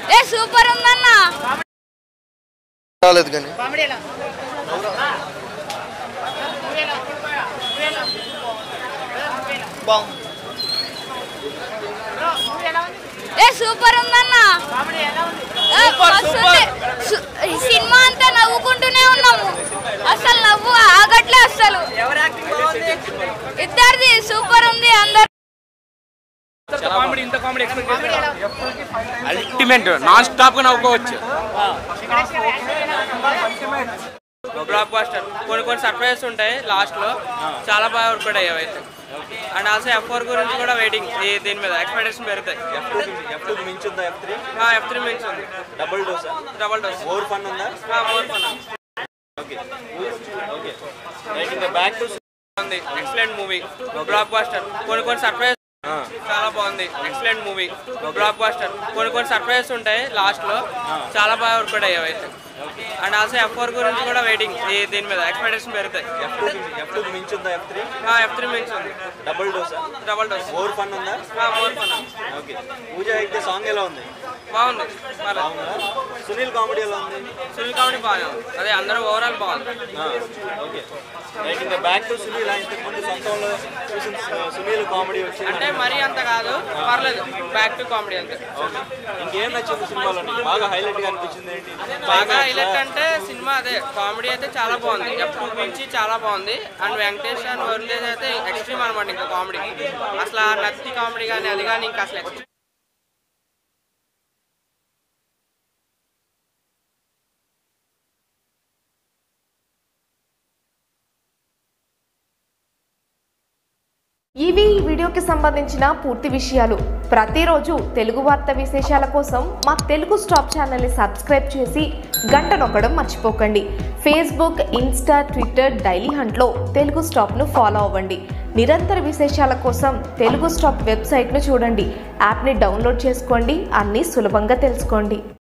ఏ super ఉందన్న రాలేదు కానీ ఏ సూపర్ ఉందన్న ఏ, మస్తుంది. సు- ఈ సినిమా అంతా నవ్వుకుంటూనే ఉన్నాము అసలు నవ్వు ఆగట్లే అసలు ఇద్దరిది సూపర్ ఉంది అందరు కామెడీ ఇంత comedy expect ultimate non stop గా నవ్వుకోవచ్చు బ్లాక్ బాస్టర్ కొన్ని కొన్ని సర్ప్రైజెస్ ఉంటాయి లాస్ట్ లో చాలా బాగా వర్కౌట్ అయ్యాయి అయితే అండ్ ఆల్సో ఎఫ్ ఫోర్ గురించి కూడా వెయిటింగ్ ఈ దీని మీద ఎక్స్పెక్టేషన్ పెరుగుతాయి ఎఫ్ టూ మించుందా F three F three mix ఉంది double dose double dose over fun ఉందా more fun okay okay right ఇంకా బ్యాక్ టు ఉంది ఎక్సలెంట్ మూవీ బ్లాక్ బాస్టర్ కొన్ని కొన్ని సర్ప్రైజ్ చాలా బాగుంది ఎక్సలెంట్ మూవీ బ్లాక్ బాస్టర్ కొన్ని కొన్ని సర్ప్రైజెస్ ఉంటాయి లాస్ట్ లో చాలా బాగా వర్కౌట్ అయ్యాయి అయితే అండ్ ఆల్సో ఎఫ్ ఫోర్ గురించి కూడా వెయిటింగ్ ఈ దీని మీద ఎక్స్పెక్టేషన్ పెరుగుతాయి ఎఫ్ టూ ఎఫ్ టూ మించుందా F three F three mix ఉంది double dose double dose over fun ఉందా మోర్ ఫన్ ఓకే పూజ అయితే సాంగ్ ఎలా ఉంది బాగుంది పర్లేదు. బాగుందా సునీల్ కామెడీ ఎలా ఉంది సునీల్ కామెడీ బాగానే ఉంది అదే అందరూ ఓవరాల్ బాగుంది ఓకే రైట్ ఇంకా బ్యాక్ టు సునీల్ ఇంతకు ముందు సొంతంలో చూసిన సు- సునీల్ కామెడీ వచ్చింది అంటే మరీ అంత కాదు పర్లేదు బ్యాక్ టు కామెడీ అంతే ఓకే ఇంకేం నచ్చింది సినిమాలో నీకు? బాగా హైలైట్ గా అనిపించింది ఏంటి బాగా హైలైట్ అంటే సినిమా అదే కామెడీ అయితే చాలా బాగుంది ఎఫ్ టూ నుంచి చాలా బాగుంది అండ్ వెంకటేష్ అండ్ వరుణ్ తేజ్ అయితే ఎక్స్ట్రీమ్ అనమాట ఇంకా కామెడీ అసలు ఆ నత్తి కామెడీ కానీ అది కానీ ఇంకా అసలు extreme. ఇవి ఈ వీడియోకి సంబంధించిన పూర్తి విషయాలు ప్రతిరోజు తెలుగు వార్త విశేషాల కోసం మా తెలుగు స్టాప్ ఛానల్ని సబ్స్క్రైబ్ చేసి గంట నొక్కడం మర్చిపోకండి ఫేస్బుక్ ఇన్స్టా ట్విట్టర్ డైలీ హంట్లో తెలుగు స్టాప్ను ఫాలో అవ్వండి నిరంతర విశేషాల కోసం తెలుగు స్టాప్ వెబ్సైట్ను చూడండి యాప్ని డౌన్లోడ్ చేసుకోండి అన్నీ సులభంగా తెలుసుకోండి